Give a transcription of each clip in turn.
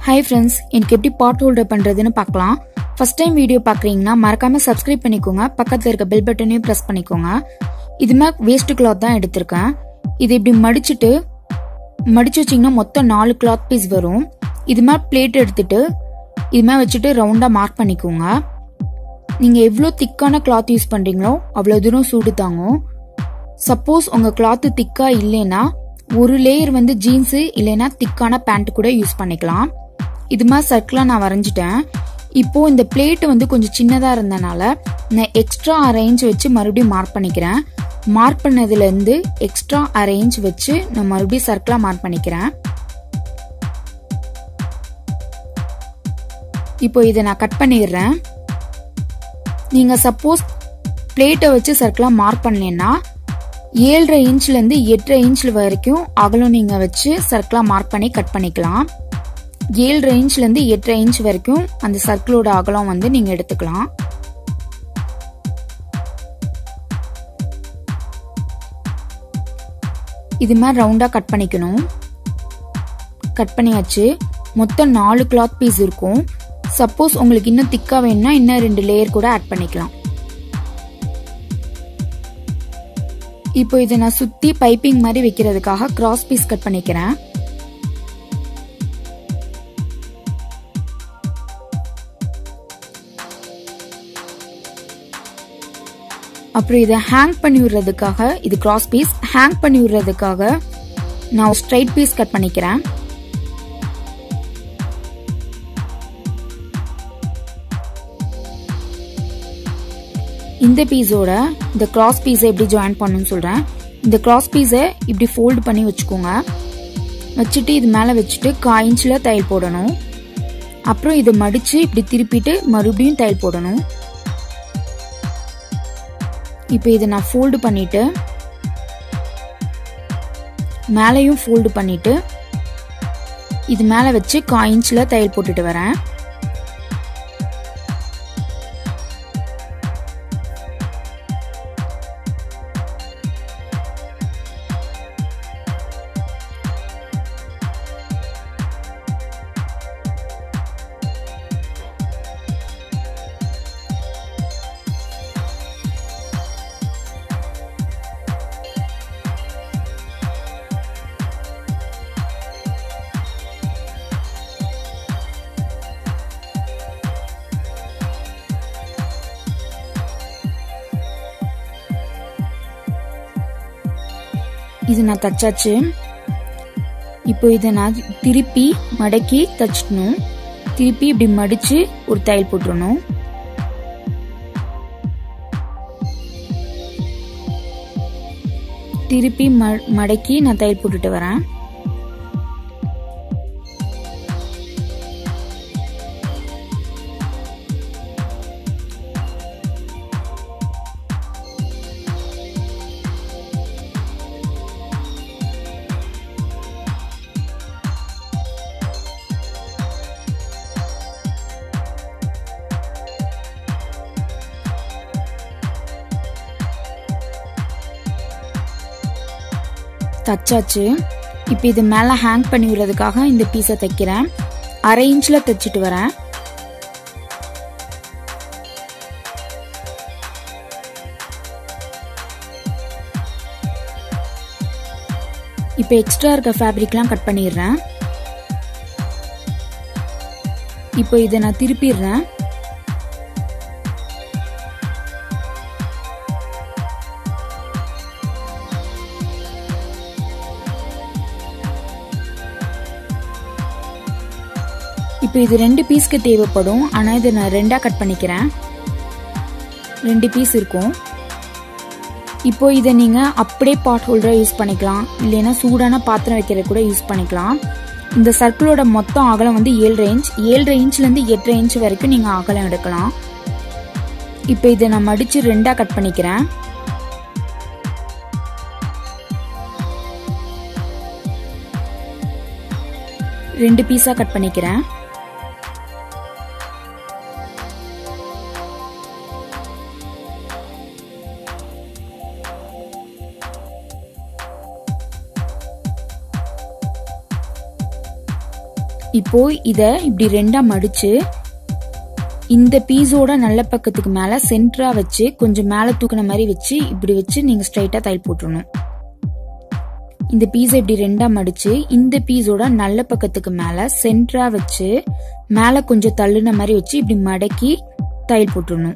hi friends எனக்கு எப்படி பாட் holder பண்ணுறதுன்னு பார்க்கலாம் ஃபர்ஸ்ட் டைம் வீடியோ பார்க்குறீங்கன்னா மறக்காம சப்ஸ்கிரைப் பண்ணிக்கோங்க பக்கத்தில் இருக்க பெல் பட்டனையும் ப்ரெஸ் பண்ணிக்கோங்க இது மாதிரி வேஸ்ட் கிளாத் தான் எடுத்திருக்கேன் இது இப்படி மடிச்சுட்டு மடிச்சு வச்சிங்கன்னா மொத்தம் நாலு கிளாத் பீஸ் வரும் இது மாதிரி பிளேட் எடுத்துட்டு இது மாதிரி வச்சுட்டு ரவுண்டாக மார்க் பண்ணிக்கோங்க நீங்கள் எவ்வளோ திக்கான கிளாத் யூஸ் பண்ணுறீங்களோ அவ்வளோ தூரம் சூடு தாங்கும் சப்போஸ் உங்கள் கிளாத்து திக்காக இல்லைன்னா ஒரு லேயர் வந்து ஜீன்ஸு இல்லைன்னா திக்கான பேண்ட் கூட யூஸ் பண்ணிக்கலாம் இது மாதிரி சர்க்கிளாக நான் வரைஞ்சிட்டேன் இப்போ இந்த பிளேட் வந்து கொஞ்சம் சின்னதாக இருந்தனால நான் எக்ஸ்ட்ரா அரேஞ்ச் வச்சு மறுபடியும் மார்க் பண்ணிக்கிறேன் மார்க் பண்ணதுலேருந்து எக்ஸ்ட்ரா அரேஞ்ச் வச்சு நான் மறுபடியும் சர்க்கிளாக மார்க் பண்ணிக்கிறேன் இப்போ இதை நான் கட் பண்ணிடுறேன் நீங்கள் சப்போஸ் பிளேட்டை வச்சு சர்க்கிளாக மார்க் பண்ணீங்கன்னா ஏழரை இன்ச்லேருந்து எட்டரை இன்ச்சில் வரைக்கும் அகலம் நீங்கள் வச்சு சர்க்கிளாக மார்க் பண்ணி கட் பண்ணிக்கலாம் ஏழரை இன்ச்லேருந்து எட்டரை இன்ச் வரைக்கும் அந்த சர்க்கிளோட அகலம் வந்து நீங்கள் எடுத்துக்கலாம் இது மாதிரி ரவுண்டாக கட் பண்ணிக்கணும் கட் பண்ணியாச்சு மொத்தம் நாலு கிளாத் பீஸ் இருக்கும் சப்போஸ் உங்களுக்கு இன்னும் திக்காக வேணும்னா இன்னும் ரெண்டு லேயர் கூட ஆட் பண்ணிக்கலாம் இப்போ இதை நான் சுற்றி பைப்பிங் மாதிரி வைக்கிறதுக்காக கிராஸ் பீஸ் கட் பண்ணிக்கிறேன் அப்புறம் இதை ஹேங் பண்ணி விடுறதுக்காக இது கிராஸ் பீஸ் ஹேங் பண்ணி விடுறதுக்காக நான் ஸ்ட்ரைட் பீஸ் கட் பண்ணிக்கிறேன் இந்த பீஸோட இந்த கிராஸ் பீஸை எப்படி ஜாயின் பண்ணணும்னு சொல்கிறேன் இந்த கிராஸ் பீஸை இப்படி ஃபோல்டு பண்ணி வச்சுக்கோங்க வச்சுட்டு இது மேலே வச்சுட்டு காய் இன்ச்சில் தையல் போடணும் அப்புறம் இதை மடித்து இப்படி திருப்பிட்டு மறுபடியும் தையல் போடணும் இப்போ இதை நான் ஃபோல்டு பண்ணிட்டு மேலேயும் ஃபோல்டு பண்ணிட்டு இது மேலே வச்சு காய் இன்ச்சில் தையல் போட்டுட்டு வரேன் இது நான் தச்சாச்சு இப்போ இதை நான் திருப்பி மடக்கி தச்சிடணும் திருப்பி இப்படி மடிச்சு ஒரு தையல் போட்டுடணும் திருப்பி மடக்கி நான் தையல் போட்டுட்டு வரேன் தச்சாச்சு இப்போ இது மேலே ஹேங் பண்ணி விடுறதுக்காக இந்த பீஸை தைக்கிறேன் அரை இன்ச்சில் தைச்சிட்டு வரேன் இப்போ எக்ஸ்ட்ரா இருக்க ஃபேப்ரிக்லாம் கட் பண்ணிடுறேன் இப்போ இதை நான் திருப்பிடுறேன் இப்போ இது ரெண்டு பீஸ்க்கு தேவைப்படும் ஆனால் இதை நான் ரெண்டாக கட் பண்ணிக்கிறேன் ரெண்டு பீஸ் இருக்கும் இப்போ இதை நீங்கள் அப்படியே பாட் ஹோல்டராக யூஸ் பண்ணிக்கலாம் இல்லைன்னா சூடான பாத்திரம் வைக்கிற கூட யூஸ் பண்ணிக்கலாம் இந்த சர்க்கிளோட மொத்தம் அகலம் வந்து ஏழு இன்ச் ஏழு இன்ச்லேருந்து எட்டு இன்ச் வரைக்கும் நீங்கள் அகலம் எடுக்கலாம் இப்போ இதை நான் மடித்து ரெண்டாக கட் பண்ணிக்கிறேன் ரெண்டு பீஸாக கட் பண்ணிக்கிறேன் இப்போ இத இப்படி ரெண்டா மடிச்சு இந்த பீஸோட நல்ல பக்கத்துக்கு மேல சென்டரா வச்சு கொஞ்சம் மேல தூக்குன மாதிரி வச்சு இப்படி வச்சு நீங்க ஸ்ட்ரைட்டா தையல் போட்டுறணும் இந்த பீஸை இப்படி ரெண்டா மடிச்சு இந்த பீஸோட நல்ல பக்கத்துக்கு மேல சென்டரா வச்சு மேல கொஞ்சம் தள்ளுன மாதிரி வச்சு இப்படி மடக்கி தையல் போட்டுடணும்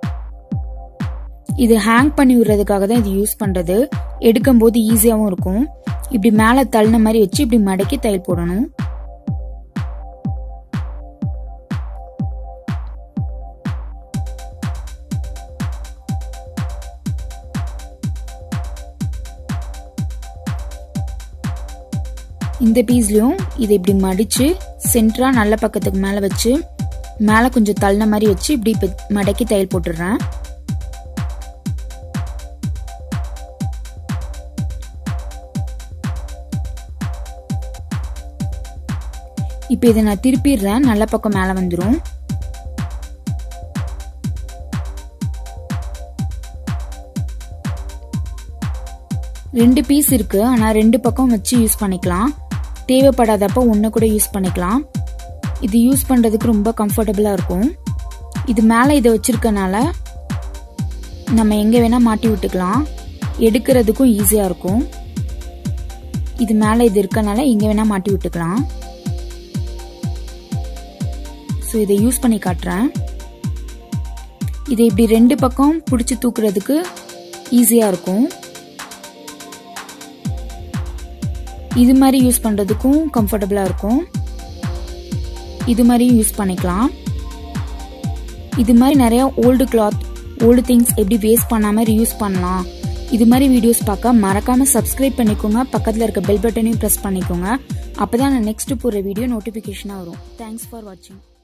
இது ஹேங் பண்ணி விடுறதுக்காக தான் இது யூஸ் பண்றது எடுக்கும் போது ஈஸியாவும் இருக்கும் இப்படி மேல தள்ளின மாதிரி வச்சு இப்படி மடக்கி தையல் போடணும் இந்த பீஸ்லயும் இதை இப்படி மடிச்சு சென்டரா நல்ல பக்கத்துக்கு மேல வச்சு மேல கொஞ்சம் தள்ளின மாதிரி வச்சு இப்படி மடக்கி தையல் போட்டுடுறேன் இப்போ இதை நான் திருப்பிடுறேன் நல்ல பக்கம் மேலே வந்துடும் ரெண்டு பீஸ் இருக்கு ஆனால் ரெண்டு பக்கம் வச்சு யூஸ் பண்ணிக்கலாம் தேவைப்படாதப்ப ஒன்று கூட யூஸ் பண்ணிக்கலாம் இது யூஸ் பண்ணுறதுக்கு ரொம்ப கம்ஃபர்டபுளாக இருக்கும் இது மேலே இதை வச்சிருக்கனால நம்ம எங்கே வேணால் மாட்டி விட்டுக்கலாம் எடுக்கிறதுக்கும் ஈஸியாக இருக்கும் இது மேலே இது இருக்கனால எங்கே வேணால் மாட்டி விட்டுக்கலாம் ஸோ இதை யூஸ் பண்ணி காட்டுறேன் இதை இப்படி ரெண்டு பக்கம் பிடிச்சி தூக்குறதுக்கு ஈஸியாக இருக்கும் இது மாதிரி யூஸ் பண்ணுறதுக்கும் கம்ஃபர்டபுளாக இருக்கும் இது மாதிரியும் யூஸ் பண்ணிக்கலாம் இது மாதிரி நிறைய ஓல்டு கிளாத் ஓல்டு திங்ஸ் எப்படி வேஸ்ட் பண்ணாமல் யூஸ் பண்ணலாம் இது மாதிரி வீடியோஸ் பார்க்க மறக்காமல் சப்ஸ்கிரைப் பண்ணிக்கோங்க பக்கத்தில் இருக்க பெல் பட்டனையும் ப்ரெஸ் பண்ணிக்கோங்க அப்போ தான் நான் நெக்ஸ்ட் போகிற வீடியோ நோட்டிஃபிகேஷனாக வரும் தேங்க்ஸ் ஃபார் வாட்சிங்